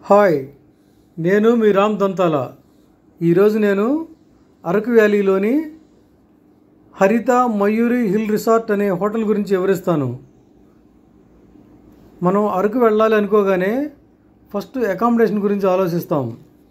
hi నేను మీ రామ్ దంతాల ఈరోజు నేను అరకు వ్యాలీలోని హరిత మయూరి హిల్ రిసార్ట్ అనే హోటల్ గురించి వివరిస్తాను మనం అరకు వెళ్ళాలి అనుకోగానే ఫస్ట్ అకామిడేషన్ గురించి ఆలోచిస్తాం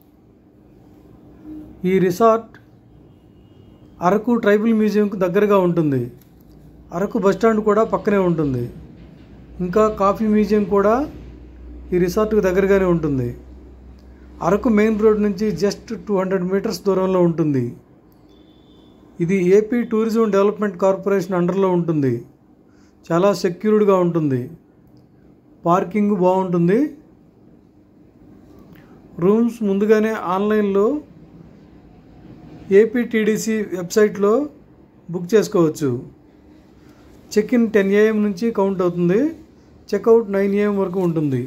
ఈ రిసార్ట్ అరకు ట్రైబల్ మ్యూజియంకు దగ్గరగా ఉంటుంది అరకు బస్ స్టాండ్ కూడా పక్కనే ఉంటుంది ఇంకా కాఫీ మ్యూజియం కూడా ఈ రిసార్ట్కు దగ్గరగానే ఉంటుంది అరకు మెయిన్ రోడ్ నుంచి జస్ట్ టూ హండ్రెడ్ మీటర్స్ దూరంలో ఉంటుంది ఇది ఏపీ టూరిజం డెవలప్మెంట్ కార్పొరేషన్ అండర్లో ఉంటుంది చాలా సెక్యూర్డ్గా ఉంటుంది పార్కింగ్ బాగుంటుంది రూమ్స్ ముందుగానే ఆన్లైన్లో ఏపీటీడీసీ వెబ్సైట్లో బుక్ చేసుకోవచ్చు చెక్ ఇన్ టెన్ ఏఎం నుంచి కౌంట్ అవుతుంది చెక్అవుట్ నైన్ ఏఎం వరకు ఉంటుంది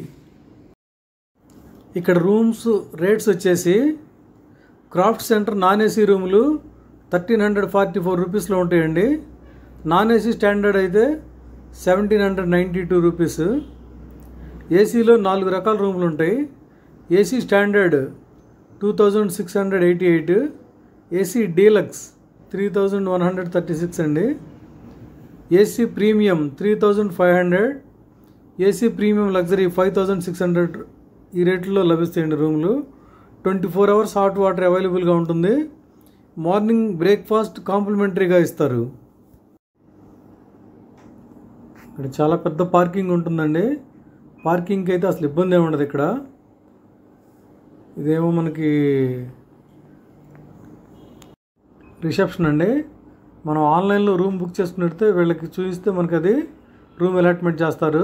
ఇక్కడ రూమ్స్ రేట్స్ వచ్చేసి క్రాఫ్ట్ సెంటర్ నాన్ ఏసీ రూములు థర్టీన్ హండ్రెడ్ ఫార్టీ ఫోర్ రూపీస్లో ఉంటాయండి నాన్ ఏసీ స్టాండర్డ్ అయితే seventeen hundred ninety two rupees ఏసీలో నాలుగు రకాల రూములు ఉంటాయి AC standard two thousand six hundred eighty eight AC deluxe three thousand one hundred thirty six అండి AC premium three thousand five hundred AC premium luxury five thousand six hundred ఈ రేట్లో లభిస్తాయండి రూమ్లు twenty four hours hot water అవైలబుల్గా ఉంటుంది morning breakfast కాంప్లిమెంటరీగా ఇస్తారు ఇక్కడ చాలా పెద్ద పార్కింగ్ ఉంటుందండి పార్కింగ్కి అయితే అసలు ఇబ్బంది ఏమి ఉండదు ఇక్కడ ఇదేమో మనకి రిసెప్షన్ అండి మనం ఆన్లైన్లో రూమ్ బుక్ చేసుకున్నట్టే వీళ్ళకి చూపిస్తే మనకి అది రూమ్ అలాట్మెంట్ చేస్తారు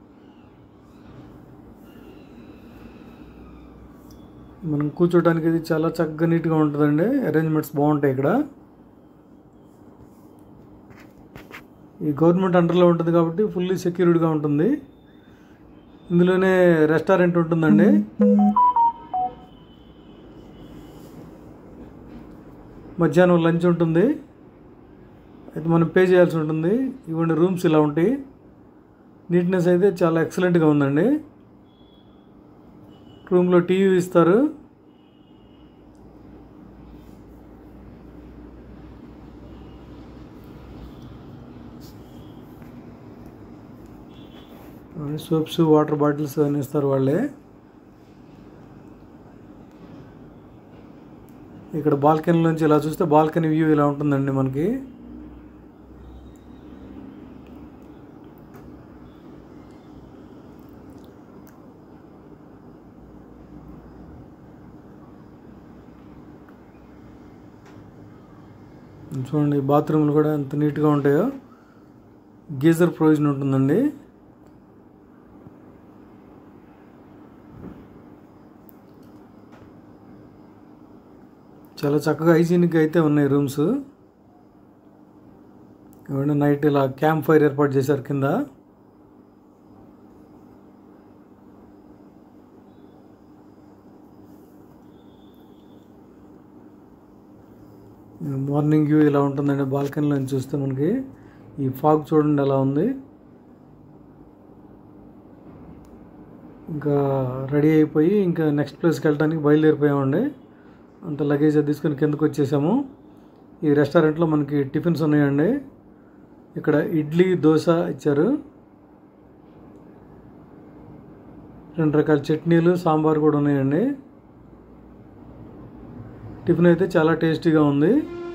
మనం కూర్చోడానికి ఇది చాలా చక్కగా నీట్గా ఉంటుందండి అరేంజ్మెంట్స్ బాగుంటాయి ఇక్కడ ఈ గవర్నమెంట్ అండర్లో ఉంటుంది కాబట్టి ఫుల్లీ సెక్యూర్డ్గా ఉంటుంది ఇందులోనే రెస్టారెంట్ ఉంటుందండి మధ్యాహ్నం లంచ్ ఉంటుంది అయితే మనం పే చేయాల్సి ఉంటుంది ఇవన్నీ రూమ్స్ ఇలా ఉంటాయి నీట్నెస్ అయితే చాలా ఎక్సలెంట్గా ఉందండి రూమ్లో టీవీ ఇస్తారు సోప్స్ వాటర్ బాటిల్స్ అన్నీ ఇస్తారు వాళ్ళే ఇక్కడ బాల్కనీ నుంచి ఇలా చూస్తే బాల్కనీ వ్యూ ఇలా ఉంటుందండి మనకి చూడండి బాత్రూమ్లు కూడా ఎంత నీట్గా ఉంటాయో గీజర్ ప్రొవిజన్ ఉంటుందండి చాలా చక్కగా హైజీనిక్గా అయితే ఉన్నాయి రూమ్స్ ఇవన్నీ నైట్ ఇలా క్యాంప్ ఫైర్ ఏర్పాటు చేశారు కింద మార్నింగ్ వ్యూ ఇలా ఉంటుందండి బాల్కనీలో నుంచి చూస్తే మనకి ఈ ఫాగ్ చూడండి ఎలా ఉంది ఇంకా రెడీ అయిపోయి ఇంకా నెక్స్ట్ ప్లేస్కి వెళ్ళడానికి బయలుదేరిపోయామండి అంత లగేజ్ అది తీసుకొని కిందకు వచ్చేసాము ఈ రెస్టారెంట్లో మనకి టిఫిన్స్ ఉన్నాయండి ఇక్కడ ఇడ్లీ దోశ ఇచ్చారు రెండు రకాల చట్నీలు సాంబార్ కూడా ఉన్నాయండి టిఫిన్ అయితే చాలా టేస్టీగా ఉంది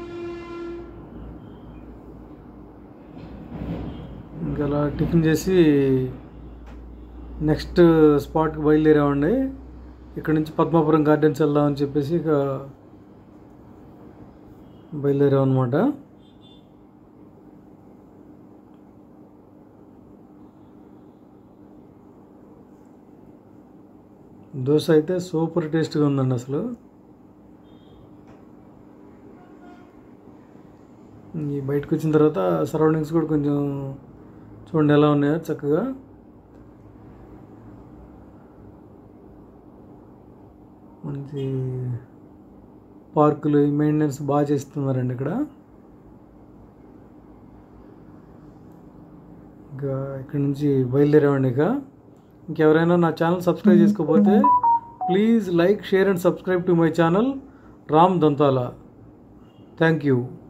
ఇంకా అలా టిఫిన్ చేసి నెక్స్ట్ స్పాట్కి బయలుదేరామండి ఇక్కడ నుంచి పద్మాపురం గార్డెన్స్ వెళ్దామని చెప్పేసి ఇక బయలుదేరాం అనమాట దోశ అయితే సూపర్ టేస్ట్గా ఉందండి అసలు ఈ బయటకు వచ్చిన తర్వాత సరౌండింగ్స్ కూడా కొంచెం చూడండి ఎలా ఉన్నాయో చక్కగా మంచి పార్కులు మెయింటెనెన్స్ బాగా చేస్తున్నారండి ఇక్కడ ఇంకా ఇక్కడ నుంచి బయలుదేరామండి ఇక ఇంకెవరైనా నా ఛానల్ సబ్స్క్రైబ్ చేసుకోకపోతే please like share and subscribe to my channel Ram Dantala thank you